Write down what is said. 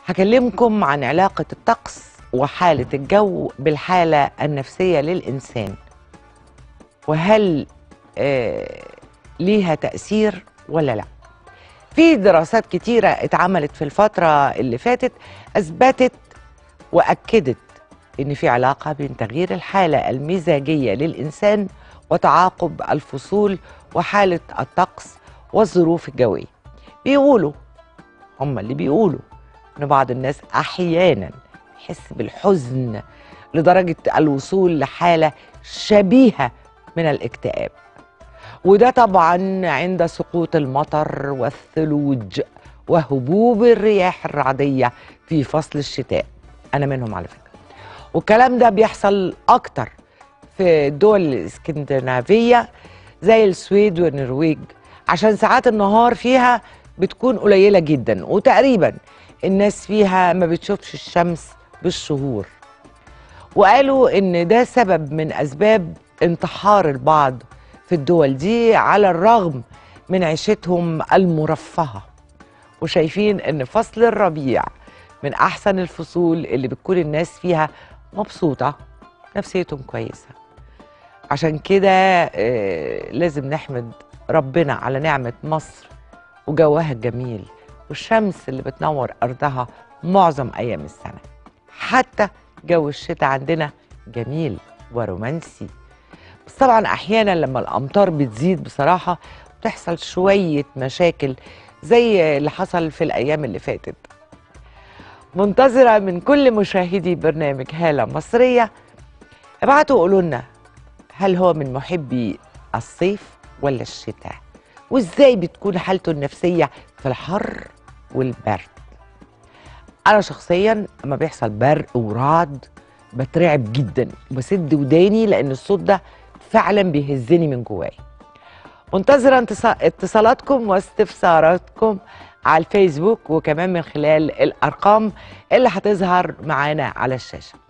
هكلمكم عن علاقة الطقس وحالة الجو بالحالة النفسية للإنسان وهل آه ليها تأثير ولا لا في دراسات كتيرة اتعملت في الفترة اللي فاتت أثبتت وأكدت إن في علاقة بين تغيير الحالة المزاجية للإنسان وتعاقب الفصول وحالة الطقس والظروف الجوية بيقولوا هم اللي بيقولوا إن بعض الناس أحيانا يحس بالحزن لدرجة الوصول لحالة شبيهة من الاكتئاب وده طبعا عند سقوط المطر والثلوج وهبوب الرياح الرعدية في فصل الشتاء أنا منهم على فكرة والكلام ده بيحصل أكتر في الدول الاسكندنافية زي السويد والنرويج عشان ساعات النهار فيها بتكون قليلة جدا وتقريبا الناس فيها ما بتشوفش الشمس بالشهور وقالوا ان ده سبب من اسباب انتحار البعض في الدول دي على الرغم من عيشتهم المرفهة وشايفين ان فصل الربيع من احسن الفصول اللي بتكون الناس فيها مبسوطة نفسيتهم كويسة عشان كده آه، لازم نحمد ربنا على نعمة مصر وجوها الجميل والشمس اللي بتنور أرضها معظم أيام السنة حتى جو الشتاء عندنا جميل ورومانسي بس طبعا أحيانا لما الأمطار بتزيد بصراحة بتحصل شوية مشاكل زي اللي حصل في الأيام اللي فاتت منتظرة من كل مشاهدي برنامج هالة مصرية ابعتوا قولوا لنا هل هو من محبي الصيف ولا الشتاء وازاي بتكون حالته النفسية في الحر والبرد انا شخصيا لما بيحصل برق ورعد بترعب جدا وبسد وداني لان الصوت ده فعلا بيهزني من جواي منتظرة انتصا- اتصالاتكم واستفساراتكم على الفيسبوك وكمان من خلال الارقام اللي هتظهر معانا على الشاشة